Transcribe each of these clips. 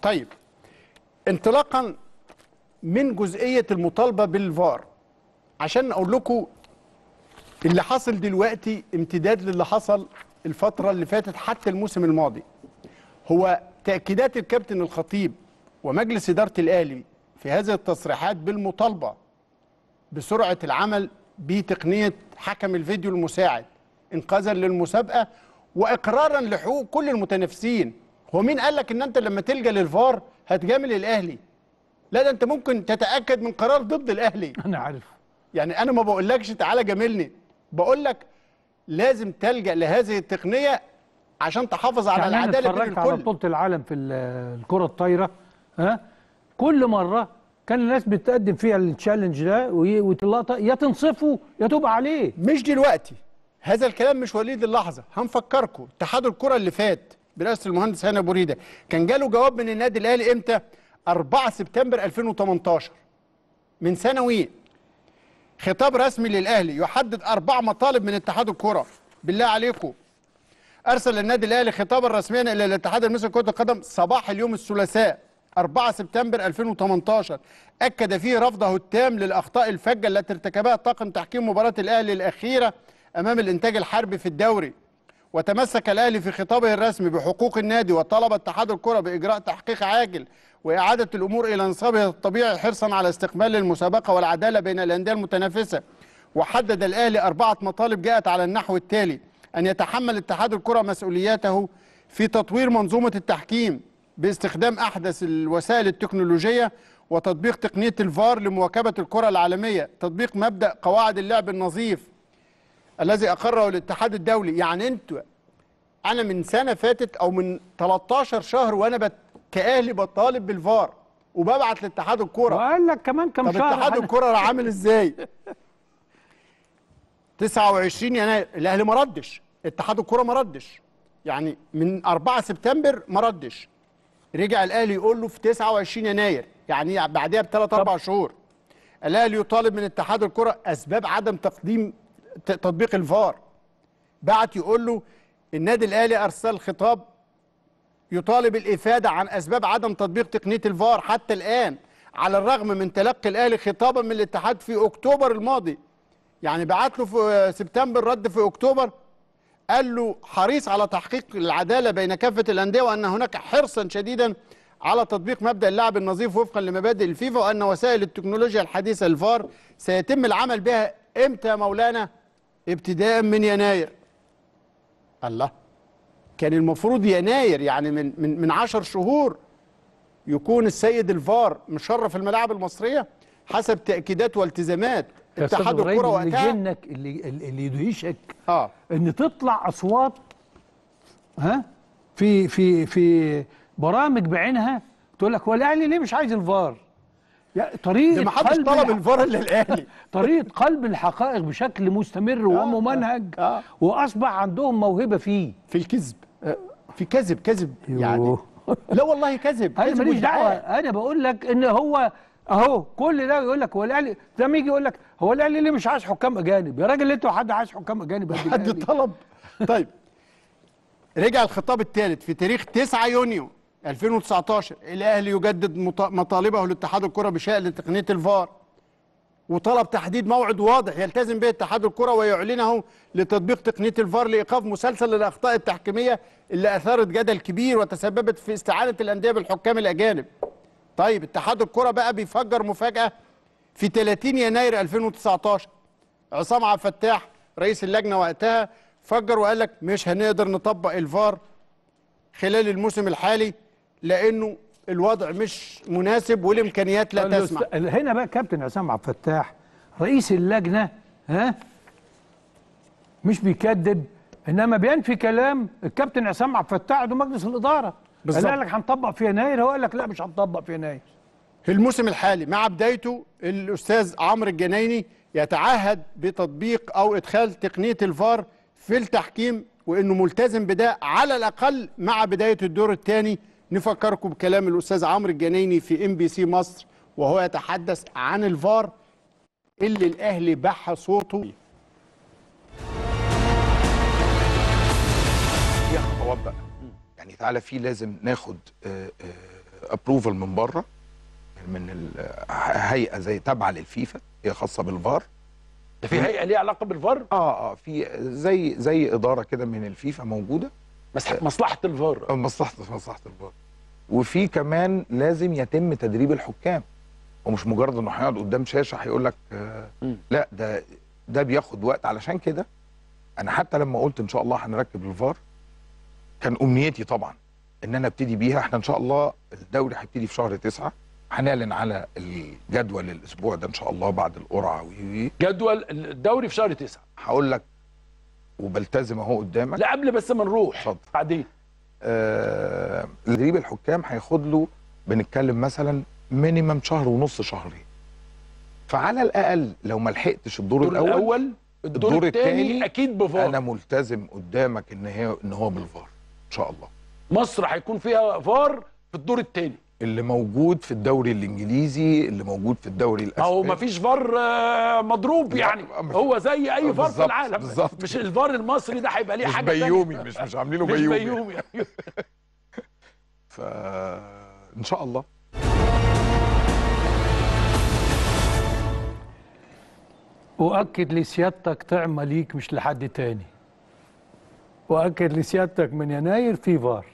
طيب انطلاقا من جزئيه المطالبه بالفار عشان اقول لكم اللي حصل دلوقتي امتداد للي حصل الفتره اللي فاتت حتى الموسم الماضي هو تاكيدات الكابتن الخطيب ومجلس اداره الاهلي في هذه التصريحات بالمطالبه بسرعه العمل بتقنيه حكم الفيديو المساعد انقاذا للمسابقه واقرارا لحقوق كل المتنافسين هو مين قال لك ان انت لما تلجا للفار هتجامل الاهلي لا ده انت ممكن تتاكد من قرار ضد الاهلي انا عارف يعني انا ما بقولكش تعالى جاملني بقول لك لازم تلجا لهذه التقنيه عشان تحافظ على يعني انا العداله بين اتفرجت على الكل بطوله العالم في ال- الكره الطايره ها كل مره كان الناس بتقدم فيها التشالنج ده وي- وتلقط يا تنصفه يا تبقى عليه مش دلوقتي هذا الكلام مش وليد اللحظه هنفكركم اتحاد الكره اللي فات برئاسه المهندس هاني ابو ريده كان جاله جواب من النادي الاهلي امتى 4 سبتمبر 2018 من سنوين خطاب رسمي للاهلي يحدد اربع مطالب من اتحاد الكره بالله عليكم ارسل النادي الاهلي خطابا رسميا الى الاتحاد المصري لكره القدم صباح اليوم الثلاثاء 4 سبتمبر 2018 اكد فيه رفضه التام للاخطاء الفجه التي ارتكبها طاقم تحكيم مباراه الاهلي الاخيره امام الانتاج الحربي في الدوري وتمسك الاهلي في خطابه الرسمي بحقوق النادي وطلب اتحاد الكره باجراء تحقيق عاجل واعاده الامور الى نصابها الطبيعي حرصا على استكمال المسابقه والعداله بين الانديه المتنافسه وحدد الاهلي اربعه مطالب جاءت على النحو التالي ان يتحمل اتحاد الكره مسؤولياته في تطوير منظومه التحكيم باستخدام احدث الوسائل التكنولوجيه وتطبيق تقنيه الفار لمواكبه الكره العالميه تطبيق مبدا قواعد اللعب النظيف الذي اقره الاتحاد الدولي يعني انتوا انا من سنه فاتت او من 13 شهر وانا بت... كاهلي بطالب بالفار وببعت لاتحاد الكوره وقال لك كمان كم طب شهر اتحاد هن- الكوره عامل ازاي 29 يناير الاهلي ما ردش اتحاد الكوره ما ردش يعني من 4 سبتمبر ما ردش رجع الاهلي يقول له في 29 يناير يعني بعدها بثلاث اربع شهور الاهلي يطالب من اتحاد الكره اسباب عدم تقديم ت- تطبيق الفار بعت يقول له النادي الاهلي ارسل خطاب يطالب الافاده عن اسباب عدم تطبيق تقنيه الفار حتى الان على الرغم من تلقي الاهلي خطابا من الاتحاد في اكتوبر الماضي يعني بعت له في سبتمبر رد في اكتوبر قال له حريص على تحقيق العداله بين كافه الانديه وان هناك حرصا شديدا على تطبيق مبدا اللعب النظيف وفقا لمبادئ الفيفا وان وسائل التكنولوجيا الحديثه الفار سيتم العمل بها امتى يا مولانا ابتداء من يناير الله كان المفروض يناير يعني من من من 10 شهور يكون السيد الفار مشرف الملاعب المصريه حسب تاكيدات والتزامات يا أستاذ اتحاد إبراهيم، الكره اللي وقتها يجنك اللي اللي يدهشك اه ان تطلع اصوات ها في في في برامج بعينها تقول لك هو الاهلي ليه مش عايز الفار؟ يا طريقه ده ما حدش قلب طلب الح- الفار الا الاهلي طريقه قلب الحقائق بشكل مستمر وممنهج آه. واصبح عندهم موهبه فيه في الكذب في كذب كذب يعني يوه. لا والله كذب انا كذب ماليش دعوه وادعاء. انا بقول لك ان هو اهو كل ده يقول لك هو الاهلي زي ما يجي يقول لك هو الاهلي ليه مش عايز حكام اجانب يا راجل انتوا حد عايز حكام اجانب قد حد الأهلي؟ طلب طيب رجع الخطاب الثالث في تاريخ 9 يونيو 2019 الاهلي يجدد مط- مطالبه لاتحاد الكره بشان تقنيه الفار وطلب تحديد موعد واضح يلتزم به اتحاد الكره ويعلنه لتطبيق تقنيه الفار لايقاف مسلسل الاخطاء التحكيميه اللي اثارت جدل كبير وتسببت في استعانه الانديه بالحكام الاجانب. طيب اتحاد الكره بقى بيفجر مفاجاه في 30 يناير 2019 عصام عبد الفتاح رئيس اللجنه وقتها فجر وقال لك مش هنقدر نطبق الفار خلال الموسم الحالي لانه الوضع مش مناسب والامكانيات لا تسمح الأست- هنا بقى كابتن عصام عبد الفتاح رئيس اللجنه ها مش بيكذب انما بينفي كلام الكابتن عصام عبد الفتاح عضو مجلس الاداره بالظبط. قال لك هنطبق في يناير هو قال لك لا مش هنطبق في يناير في الموسم الحالي مع بدايته الاستاذ عمرو الجنايني يتعهد بتطبيق او ادخال تقنيه الفار في التحكيم وانه ملتزم بده على الاقل مع بدايه الدور الثاني نفكركم بكلام الاستاذ عمرو الجنايني في ام بي سي مصر وهو يتحدث عن الفار اللي الاهلي بح صوته في خطوات بقى يعني تعالى في لازم ناخد آه، آه، ابروفل من بره من ال- هيئه زي تابعه للفيفا هي خاصه بالفار ده في هيئه ليها علاقه بالفار اه اه في زي زي اداره كده من الفيفا موجوده بس مصلحه الفار مصلحه مصلحه الفار وفي كمان لازم يتم تدريب الحكام ومش مجرد انه هيقعد قدام شاشه هيقول لك آه مم. لا ده ده بياخد وقت علشان كده انا حتى لما قلت ان شاء الله هنركب الفار كان امنيتي طبعا ان انا ابتدي بيها احنا ان شاء الله الدوري هيبتدي في شهر تسعة هنعلن على الجدول الاسبوع ده ان شاء الله بعد القرعه وي وي جدول الدوري في شهر تسعة هقول لك وبلتزم اهو قدامك لا قبل بس ما نروح اتفضل. بعدين آه، تدريب الحكام هياخد له بنتكلم مثلا مينيمم شهر ونص شهرين فعلى الاقل لو ما لحقتش الدور الدور الاول, الاول الدور الدور الثاني التاني اكيد بفار انا ملتزم قدامك ان هي ان هو بالفار ان شاء الله مصر هيكون فيها فار في الدور الثاني اللي موجود في الدوري الانجليزي اللي موجود في الدوري ما الاسباني هو ما فيش فار آه، مضروب لا، يعني ما- هو زي اي فار في بالظبط، العالم بالظبط. مش الفار المصري ده هيبقى ليه مش حاجه تانية. بيومي مش مش عاملينه مش بيومي, بيومي فان شاء الله واكد لسيادتك طعمه ليك مش لحد تاني واكد لسيادتك من يناير في فار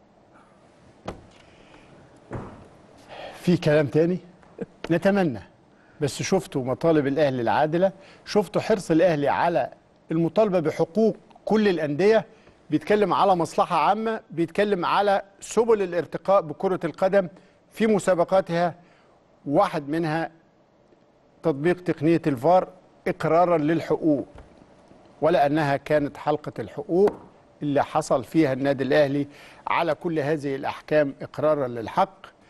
في كلام تاني نتمنى بس شفتوا مطالب الاهلي العادله شفتوا حرص الاهلي على المطالبه بحقوق كل الانديه بيتكلم على مصلحه عامه بيتكلم على سبل الارتقاء بكره القدم في مسابقاتها واحد منها تطبيق تقنيه الفار اقرارا للحقوق ولا انها كانت حلقه الحقوق اللي حصل فيها النادي الاهلي على كل هذه الاحكام اقرارا للحق